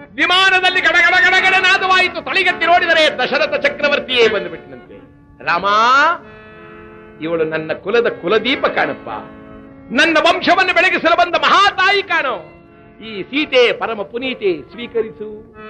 ವಿಮಾನದಲ್ಲಿ ಗಡಗಡ ಗಡಗಡ ನಾದವಾಯಿತು ತಳಿಗತ್ತಿ ನೋಡಿದರೆ ದಶರಥ ಚಕ್ರವರ್ತಿಯೇ ಬಂದುಬಿಟ್ಟನಂತೆ ರಾಮ ಇವಳು ನನ್ನ ಕುಲದ ಕುಲದೀಪ ಕಾಣಪ್ಪ ನನ್ನ ವಂಶವನ್ನು ಬೆಳಗಿಸಲು ಬಂದ ಮಹಾತಾಯಿ ಕಾಣೋ ಈ ಸೀತೆ ಪರಮ ಪುನೀತೆ ಸ್ವೀಕರಿಸು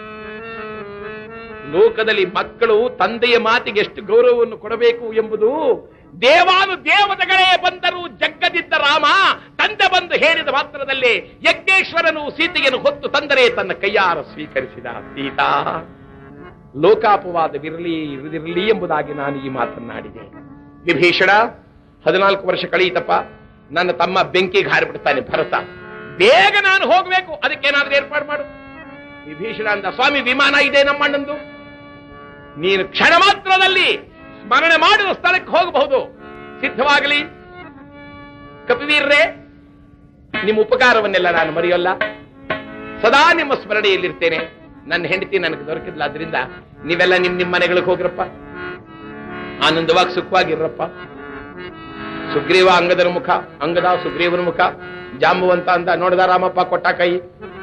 ಲೋಕದಲ್ಲಿ ಮಕ್ಕಳು ತಂದೆಯ ಮಾತಿಗೆ ಎಷ್ಟು ಗೌರವವನ್ನು ಕೊಡಬೇಕು ಎಂಬುದು ದೇವಾನು ದೇವತೆಗಳೇ ಬಂದರೂ ಜಗ್ಗದಿದ್ದ ರಾಮ ತಂದೆ ಬಂದು ಹೇಳಿದ ಮಾತ್ರದಲ್ಲಿ ಯಜ್ಞೇಶ್ವರನು ಸೀತೆಯನ್ನು ಹೊತ್ತು ತಂದರೆ ತನ್ನ ಕೈಯಾರ ಸ್ವೀಕರಿಸಿದ ಸೀತಾ ಲೋಕಾಪವಾದವಿರಲಿ ಇರದಿರಲಿ ಎಂಬುದಾಗಿ ನಾನು ಈ ಮಾತನ್ನಾಡಿದೆ ವಿಭೀಷಣ ಹದಿನಾಲ್ಕು ವರ್ಷ ಕಳೆಯಿತಪ್ಪ ನನ್ನ ತಮ್ಮ ಬೆಂಕಿಗೆ ಹಾರಿಬಿಡ್ತಾನೆ ಭರತ ಬೇಗ ನಾನು ಹೋಗಬೇಕು ಅದಕ್ಕೇನಾದ್ರೂ ಏರ್ಪಾಡು ಮಾಡು ವಿಭೀಷಣ ಅಂದ ಸ್ವಾಮಿ ವಿಮಾನ ಇದೆ ನಮ್ಮಣ್ಣಂದು ನೀನು ಕ್ಷಣ ಮಾತ್ರದಲ್ಲಿ ಸ್ಮರಣೆ ಮಾಡುವ ಸ್ಥಳಕ್ಕೆ ಹೋಗಬಹುದು ಸಿದ್ಧವಾಗಲಿ ಕಪಿವೀರ್ರೆ ನಿಮ್ಮ ಉಪಕಾರವನ್ನೆಲ್ಲ ನಾನು ಮರೆಯೋಲ್ಲ ಸದಾ ನಿಮ್ಮ ಸ್ಮರಣೆಯಲ್ಲಿರ್ತೇನೆ ನನ್ನ ಹೆಂಡತಿ ನನಗೆ ದೊರಕಿದ್ಲ ಆದ್ರಿಂದ ನೀವೆಲ್ಲ ನಿಮ್ ನಿಮ್ಮ ಮನೆಗಳಿಗೆ ಹೋಗ್ರಪ್ಪ ಆನಂದವಾಗಿ ಸುಖವಾಗಿರ್ರಪ್ಪ ಸುಗ್ರೀವ ಅಂಗದರ ಮುಖ ಅಂಗದ ಸುಗ್ರೀವನ ಮುಖ ಜಾಂಬುವಂತ ಅಂದ ನೋಡ್ದ ರಾಮಪ್ಪ ಕೊಟ್ಟ ಕೈ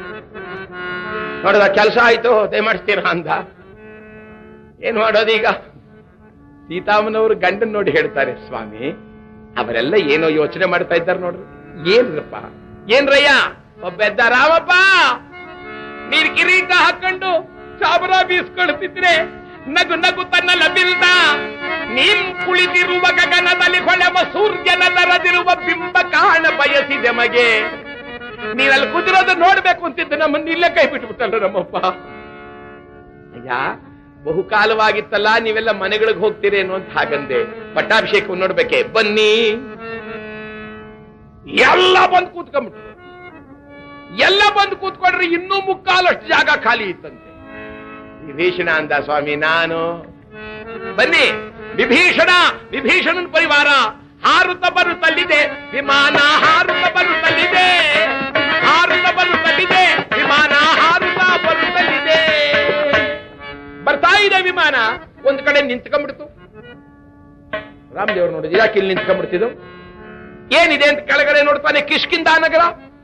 ನೋಡ್ದ ಕೆಲಸ ಆಯ್ತು ದಯಮಾಡಿಸ್ತೀರಾ ಅಂದ ಏನ್ ಮಾಡೋದೀಗ ಸೀತಾಮನವರು ಗಂಡನ್ ನೋಡಿ ಹೇಳ್ತಾರೆ ಸ್ವಾಮಿ ಅವರೆಲ್ಲ ಏನೋ ಯೋಚನೆ ಮಾಡ್ತಾ ಇದ್ದಾರೆ ನೋಡ್ರಿ ಏನ್ರಪ್ಪ ಏನ್ರಯ್ಯ ಒಬ್ಬೆದ್ದ ರಾಮಪ್ಪ ನೀರ್ ಕಿರೀಟ ಹಾಕೊಂಡು ಚಾಬರ ಬೀಸ್ಕೊಳ್ತಿದ್ರೆ ನಗು ನಗು ತನ್ನ ಲಭಿಲ್ದ ನೀನ್ ಕುಳಿತಿರುವ ಗಗನದಲ್ಲಿ ಹೊಳೆವ ಸೂರ್ಯನಲ್ಲರದಿರುವ ಬಿಂಬ ಕಾಣ ಬಯಸಿದೆ ಮಗೆ ನೀನಲ್ಲಿ ಕುದಿರೋದು ನೋಡ್ಬೇಕು ಅಂತಿದ್ದು ನಮ್ಮನ್ನ ಇಲ್ಲೇ ಕೈ ಬಿಟ್ಬಿಟ್ಟಲ್ಲ ನಮ್ಮಪ್ಪ ಅಯ್ಯ ಬಹುಕಾಲವಾಗಿತ್ತಲ್ಲ ನೀವೆಲ್ಲ ಮನೆಗಳಿಗೆ ಹೋಗ್ತೀರೇನೋ ಅಂತ ಹಾಗಂದೆ ಪಟ್ಟಾಭಿಷೇಕ ನೋಡ್ಬೇಕೆ ಬನ್ನಿ ಎಲ್ಲ ಬಂದು ಕೂತ್ಕೊಂಡ್ಬಿಟ್ರು ಎಲ್ಲ ಬಂದು ಕೂತ್ಕೊಂಡ್ರೆ ಇನ್ನೂ ಮುಕ್ಕಾಲಷ್ಟು ಜಾಗ ಖಾಲಿ ಇತ್ತಂತೆ ವಿಭೀಷಣ ಅಂದ ಸ್ವಾಮಿ ನಾನು ಬನ್ನಿ ವಿಭೀಷಣ ವಿಭೀಷಣನ ಪರಿವಾರ ಹಾರುತ್ತ ಬರುತ್ತಲ್ಲಿದೆ ವಿಮಾನ ಹಾರುತ್ತ ಬರುತ್ತಲ್ಲಿದೆ ಹಾರುತ್ತ ಬರುತ್ತಲ್ಲಿದೆ ವಿಮಾನ ಹಾರುತ್ತ ಬರುತ್ತಲ್ಲಿದೆ ಬರ್ತಾ ಇದೆ ವಿಮಾನ ಒಂದ್ ಕಡೆ ನಿಂತ್ಕೊಂಡ್ಬಿಡ್ತು ರಾಮದೇವ್ರು ನೋಡಿದ್ರೆ ಯಾಕೆ ಇಲ್ಲಿ ನಿಂತ್ಕೊಂಡ್ಬಿಡ್ತಿದ್ದು ಏನಿದೆ ಅಂತ ಕೆಳಗಡೆ ನೋಡ್ತಾನೆ ಕಿಷ್ಕಿಂದ ನಗರ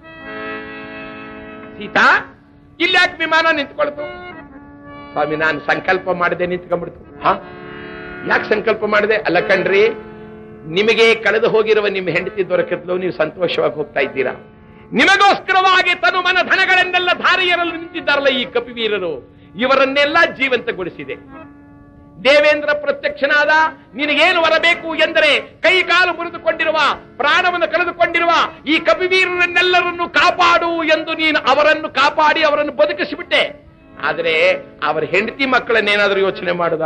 ಸೀತಾ ಇಲ್ಲಿ ಯಾಕೆ ವಿಮಾನ ನಿಂತ್ಕೊಳ್ತು ಸ್ವಾಮಿ ನಾನು ಸಂಕಲ್ಪ ಮಾಡದೆ ನಿಂತ್ಕೊಂಡ್ಬಿಡ್ತು ಹಾ ಯಾಕೆ ಸಂಕಲ್ಪ ಮಾಡಿದೆ ಅಲ್ಲ ಕಣ್ರಿ ನಿಮಗೆ ಕಳೆದು ಹೋಗಿರುವ ನಿಮ್ಮ ಹೆಂಡತಿ ದೊರಕಿದ್ಲು ನೀವು ಸಂತೋಷವಾಗಿ ಹೋಗ್ತಾ ಇದ್ದೀರಾ ನಿಮಗೋಸ್ಕರವಾಗಿ ತನು ಮನ ಧನಗಳನ್ನೆಲ್ಲ ಧಾರೆಯರಲು ನಿಂತಿದ್ದಾರಲ್ಲ ಈ ಕಪಿವೀರರು ಇವರನ್ನೆಲ್ಲ ಜೀವಂತಗೊಳಿಸಿದೆ ದೇವೇಂದ್ರ ಪ್ರತ್ಯಕ್ಷನಾದ ನಿನಗೇನು ಬರಬೇಕು ಎಂದರೆ ಕೈ ಕಾಲು ಮುರಿದುಕೊಂಡಿರುವ ಪ್ರಾಣವನ್ನು ಕಳೆದುಕೊಂಡಿರುವ ಈ ಕಪಿವೀರರನ್ನೆಲ್ಲರನ್ನು ಕಾಪಾಡು ಎಂದು ನೀನು ಅವರನ್ನು ಕಾಪಾಡಿ ಅವರನ್ನು ಬದುಕಿಸಿಬಿಟ್ಟೆ ಆದರೆ ಅವರ ಹೆಂಡತಿ ಮಕ್ಕಳನ್ನೇನಾದ್ರೂ ಯೋಚನೆ ಮಾಡುದ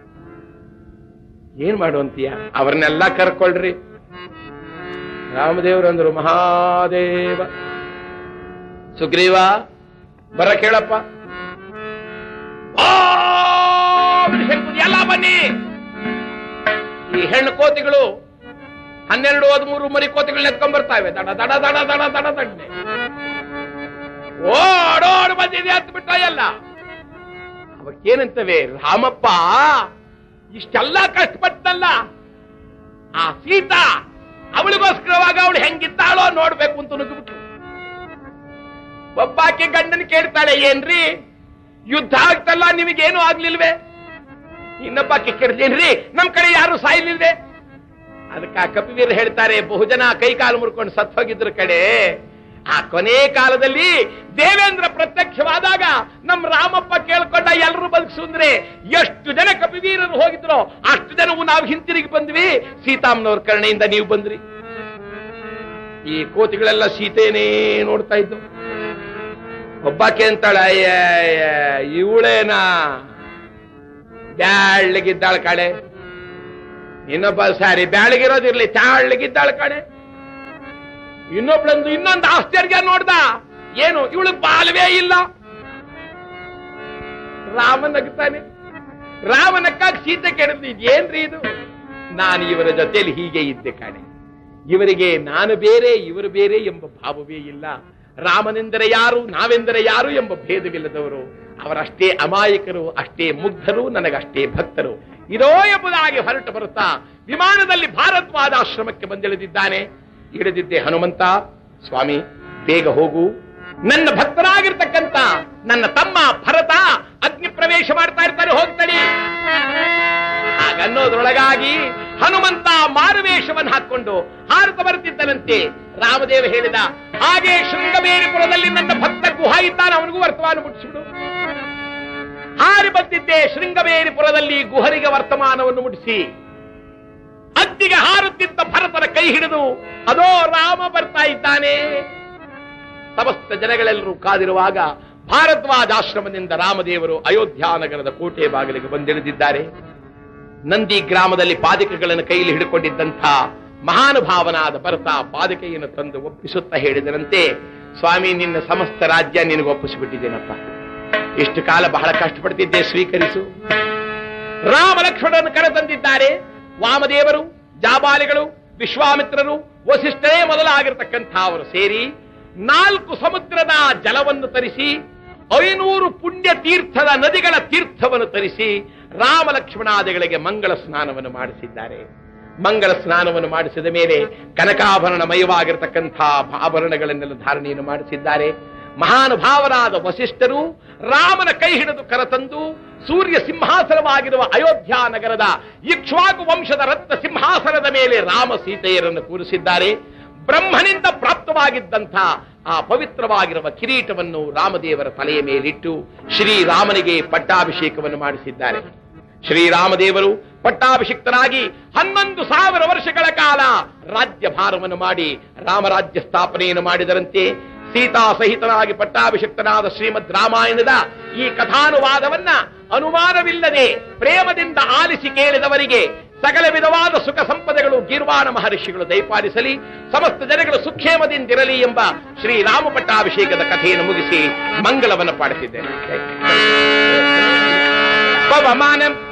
ಏನ್ ಮಾಡುವಂತೀಯ ಅವ್ರನ್ನೆಲ್ಲ ಕರ್ಕೊಳ್ರಿ ರಾಮದೇವರು ಅಂದ್ರು ಮಹಾದೇವ ಸುಗ್ರೀವ ಬರ ಕೇಳಪ್ಪ ಓಂ ಶಂಕುದ್ ಎಲ್ಲ ಬನ್ನಿ ಈ ಹೆಣ್ಣು ಕೋತಿಗಳು ಹನ್ನೆರಡು ಹದಿಮೂರು ಮರಿ ಕೋತಿಗಳನ್ನ ಎತ್ಕೊಂಡ್ ಬರ್ತಾವೆ ದಡ ದಡ ದಡ ದಡ ದಡ ದಡ್ನೆ ಓಡೋಡ್ ಬಂದಿದೆ ಅಂತ ಬಿಟ್ಟ ಎಲ್ಲ ಅವಕ್ಕೇನಂತವೆ ರಾಮಪ್ಪ ಇಷ್ಟೆಲ್ಲ ಕಷ್ಟಪಟ್ಟಲ್ಲ ಆ ಸೀತಾ ಅವಳಿಗೋಸ್ಕರವಾಗ ಅವಳು ಹೆಂಗಿದ್ದಾಳೋ ನೋಡ್ಬೇಕು ಅಂತ ನುಗ್ಗಿಬಿಟ್ರು ಒಬ್ಬಾಕೆ ಗಂಡನ ಕೇಳ್ತಾಳೆ ಏನ್ರಿ ಯುದ್ಧ ಆಗ್ತಲ್ಲ ನಿಮಗೇನು ಆಗ್ಲಿಲ್ವೇ ಇನ್ನೊಬ್ಬಾಕೆ ಕೇಳ್ತೇನ್ರಿ ನಮ್ ಕಡೆ ಯಾರು ಸಾಯ್ಲಿಲ್ವೇ ಅದಕ್ಕೆ ಆ ಕಪಿವೀರ್ ಹೇಳ್ತಾರೆ ಬಹುಜನ ಕೈ ಕಾಲು ಮುರ್ಕೊಂಡು ಸತ್ ಹೋಗಿದ್ರ ಕಡೆ ಆ ಕೊನೆ ಕಾಲದಲ್ಲಿ ದೇವೇಂದ್ರ ಪ್ರತ್ಯಕ್ಷವಾದಾಗ ನಮ್ ರಾಮಪ್ಪ ಕೇಳ್ಕೊಂಡ ಎಲ್ಲರೂ ಬದುಕಿಸುಂದ್ರೆ ಎಷ್ಟು ಜನ ಕಪಿವೀರರು ಹೋಗಿದ್ರು ಅಷ್ಟು ಜನವು ನಾವು ಹಿಂತಿರುಗಿ ಬಂದ್ವಿ ಸೀತಾಮ್ನವ್ರ ಕರುಣೆಯಿಂದ ನೀವು ಬಂದ್ರಿ ಈ ಕೋತಿಗಳೆಲ್ಲ ಸೀತೆನೇ ನೋಡ್ತಾ ಇದ್ದು ಒಬ್ಬಾಕೆ ಅಂತಾಳ ಇವಳೇನಾ ಬ್ಯಾಳ್ಗಿದ್ದಾಳ ಕಡೆ ಇನ್ನೊಬ್ಬ ಸಾರಿ ಬ್ಯಾಳಗಿರೋದಿರ್ಲಿ ತಾಳ್ಗಿದ್ದಾಳ ಕಡೆ ಇನ್ನೊಬ್ಳಂದು ಇನ್ನೊಂದು ಆಶ್ಚರ್ಯ ನೋಡ್ದ ಏನು ಇವಳು ಬಾಲ್ವೇ ಇಲ್ಲ ರಾಮ ನಗ್ತಾನೆ ರಾಮ ನಕ್ಕಾಗ ಸೀತೆ ಕೆಡದು ಏನ್ರಿ ಇದು ನಾನು ಇವರ ಜೊತೆಯಲ್ಲಿ ಹೀಗೆ ಇದ್ದೆ ಕಾಣೆ ಇವರಿಗೆ ನಾನು ಬೇರೆ ಇವರು ಬೇರೆ ಎಂಬ ಭಾವವೇ ಇಲ್ಲ ರಾಮನೆಂದರೆ ಯಾರು ನಾವೆಂದರೆ ಯಾರು ಎಂಬ ಭೇದವಿಲ್ಲದವರು ಅವರಷ್ಟೇ ಅಮಾಯಕರು ಅಷ್ಟೇ ಮುಗ್ಧರು ನನಗಷ್ಟೇ ಭಕ್ತರು ಇದೋ ಎಂಬುದಾಗಿ ಹೊರಟು ಬರುತ್ತಾ ವಿಮಾನದಲ್ಲಿ ಭಾರದ್ವಾದ ಆಶ್ರಮಕ್ಕೆ ಬಂದಿಳಿದಿದ್ದಾನೆ ಇಳಿದಿದ್ದೆ ಹನುಮಂತ ಸ್ವಾಮಿ ಬೇಗ ಹೋಗು ನನ್ನ ಭಕ್ತರಾಗಿರ್ತಕ್ಕಂಥ ನನ್ನ ತಮ್ಮ ಭರತ ಅಗ್ನಿ ಪ್ರವೇಶ ಮಾಡ್ತಾ ಇರ್ತಾರೆ ಹೋಗ್ತಾನೆ ಹಾಗನ್ನೋದ್ರೊಳಗಾಗಿ ಹನುಮಂತ ಮಾರುವೇಷವನ್ನು ಹಾಕೊಂಡು ಹಾರುತ್ತ ಬರ್ತಿದ್ದನಂತೆ ರಾಮದೇವ ಹೇಳಿದ ಹಾಗೆ ಶೃಂಗಬೇರಿಪುರದಲ್ಲಿ ನನ್ನ ಭಕ್ತ ಗುಹ ಇದ್ದಾನೆ ಅವನಿಗೂ ವರ್ತಮಾನ ಮುಟ್ಟಿಸಿಬಿಡು ಹಾರಿ ಬಂದಿದ್ದೆ ಶೃಂಗಬೇರಿಪುರದಲ್ಲಿ ಗುಹರಿಗೆ ವರ್ತಮಾನವನ್ನು ಮುಟ್ಟಿಸಿ ಅತ್ತಿಗೆ ಹಾರುತ್ತಿದ್ದ ಭರತನ ಕೈ ಹಿಡಿದು ಅದೋ ರಾಮ ಬರ್ತಾ ಇದ್ದಾನೆ ಸಮಸ್ತ ಜನಗಳೆಲ್ಲರೂ ಕಾದಿರುವಾಗ ಭಾರದ್ವಾಜ ಆಶ್ರಮದಿಂದ ರಾಮದೇವರು ಅಯೋಧ್ಯ ನಗರದ ಕೋಟೆ ಬಾಗಿಲಿಗೆ ಬಂದಿಳಿದಿದ್ದಾರೆ ನಂದಿ ಗ್ರಾಮದಲ್ಲಿ ಪಾದಕಗಳನ್ನು ಕೈಯಲ್ಲಿ ಹಿಡಿಕೊಂಡಿದ್ದಂಥ ಮಹಾನುಭಾವನಾದ ಭರತ ಪಾದಕೆಯನ್ನು ತಂದು ಒಪ್ಪಿಸುತ್ತಾ ಹೇಳಿದರಂತೆ ಸ್ವಾಮಿ ನಿನ್ನ ಸಮಸ್ತ ರಾಜ್ಯ ನಿನಗೆ ಒಪ್ಪಿಸಿಬಿಟ್ಟಿದ್ದೇನಪ್ಪ ಇಷ್ಟು ಕಾಲ ಬಹಳ ಕಷ್ಟಪಡ್ತಿದ್ದೆ ಸ್ವೀಕರಿಸು ರಾಮ ಲಕ್ಷ್ಮಣರನ್ನು ಕರೆತಂದಿದ್ದಾರೆ ವಾಮದೇವರು ಜಾಬಾಲಿಗಳು ವಿಶ್ವಾಮಿತ್ರರು ವಸಿಷ್ಠರೇ ಮೊದಲಾಗಿರ್ತಕ್ಕಂಥ ಅವರು ಸೇರಿ ನಾಲ್ಕು ಸಮುದ್ರದ ಜಲವನ್ನು ತರಿಸಿ ಐನೂರು ಪುಣ್ಯ ತೀರ್ಥದ ನದಿಗಳ ತೀರ್ಥವನ್ನು ತರಿಸಿ ರಾಮ ಲಕ್ಷ್ಮಣಾದಿಗಳಿಗೆ ಮಂಗಳ ಸ್ನಾನವನ್ನು ಮಾಡಿಸಿದ್ದಾರೆ ಮಂಗಳ ಸ್ನಾನವನ್ನು ಮಾಡಿಸಿದ ಮೇಲೆ ಕನಕಾಭರಣಮಯವಾಗಿರತಕ್ಕಂಥ ಆಭರಣಗಳನ್ನೆಲ್ಲ ಧಾರಣೆಯನ್ನು ಮಾಡಿಸಿದ್ದಾರೆ ಮಹಾನುಭಾವರಾದ ವಸಿಷ್ಠರು ರಾಮನ ಕೈ ಹಿಡಿದು ಕರತಂದು ಸೂರ್ಯ ಸಿಂಹಾಸನವಾಗಿರುವ ಅಯೋಧ್ಯ ನಗರದ ಇಕ್ಷ್ವಾಕು ವಂಶದ ರತ್ನ ಸಿಂಹಾಸನದ ಮೇಲೆ ರಾಮ ಸೀತೆಯರನ್ನು ಕೂರಿಸಿದ್ದಾರೆ ಬ್ರಹ್ಮನಿಂದ ಪ್ರಾಪ್ತವಾಗಿದ್ದಂಥ ಆ ಪವಿತ್ರವಾಗಿರುವ ಕಿರೀಟವನ್ನು ರಾಮದೇವರ ತಲೆಯ ಮೇಲಿಟ್ಟು ಶ್ರೀರಾಮನಿಗೆ ಪಟ್ಟಾಭಿಷೇಕವನ್ನು ಮಾಡಿಸಿದ್ದಾರೆ ಶ್ರೀರಾಮದೇವರು ಪಟ್ಟಾಭಿಷಿಕ್ತರಾಗಿ ಹನ್ನೊಂದು ಸಾವಿರ ವರ್ಷಗಳ ಕಾಲ ರಾಜ್ಯ ಭಾರವನ್ನು ಮಾಡಿ ರಾಮರಾಜ್ಯ ಸ್ಥಾಪನೆಯನ್ನು ಮಾಡಿದರಂತೆ ಸೀತಾ ಸಹಿತನಾಗಿ ಪಟ್ಟಾಭಿಷಿಕ್ತನಾದ ಶ್ರೀಮದ್ ರಾಮಾಯಣದ ಈ ಕಥಾನುವಾದವನ್ನ ಅನುಮಾನವಿಲ್ಲದೆ ಪ್ರೇಮದಿಂದ ಆಲಿಸಿ ಕೇಳಿದವರಿಗೆ ಸಕಲ ವಿಧವಾದ ಸುಖ ಸಂಪದಗಳು ಗೀರ್ವಾಣ ಮಹರ್ಷಿಗಳು ದಯಪಾಲಿಸಲಿ ಸಮಸ್ತ ಜನಗಳು ಸುಕ್ಷೇಮದಿಂದಿರಲಿ ಎಂಬ ಶ್ರೀರಾಮ ಪಟ್ಟಾಭಿಷೇಕದ ಕಥೆಯನ್ನು ಮುಗಿಸಿ ಮಂಗಳವನ್ನು ಪಾಡಿಸಿದ್ದೇನೆ ಪವಮಾನಂ